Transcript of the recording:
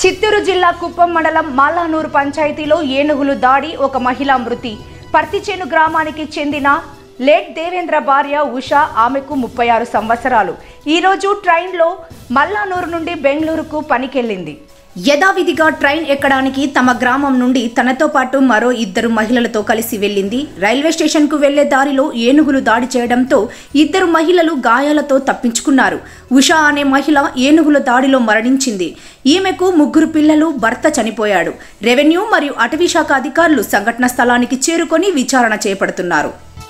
చిత్తూరు జిల్లా కుప్పం మండలం మాలానూరు పంచాయతీలో ఏనుగులు దాడి ఒక మహిళ మృతి పర్తిచేను గ్రామానికి చెందిన లేట్ దేవేంద్ర భార్య ఉష ఆమెకు ముప్పై ఆరు సంవత్సరాలు ఈరోజు ట్రైన్లో మల్లానూరు నుండి బెంగళూరుకు పనికెళ్ళింది యథావిధిగా ట్రైన్ ఎక్కడానికి తమ గ్రామం నుండి తనతో పాటు మరో ఇద్దరు మహిళలతో కలిసి వెళ్ళింది రైల్వే స్టేషన్కు వెళ్లే దారిలో ఏనుగులు దాడి చేయడంతో ఇద్దరు మహిళలు గాయాలతో తప్పించుకున్నారు ఉషా అనే మహిళ ఏనుగుల దాడిలో మరణించింది ఈమెకు ముగ్గురు పిల్లలు భర్త చనిపోయాడు రెవెన్యూ మరియు అటవీ శాఖ అధికారులు సంఘటన స్థలానికి చేరుకొని విచారణ చేపడుతున్నారు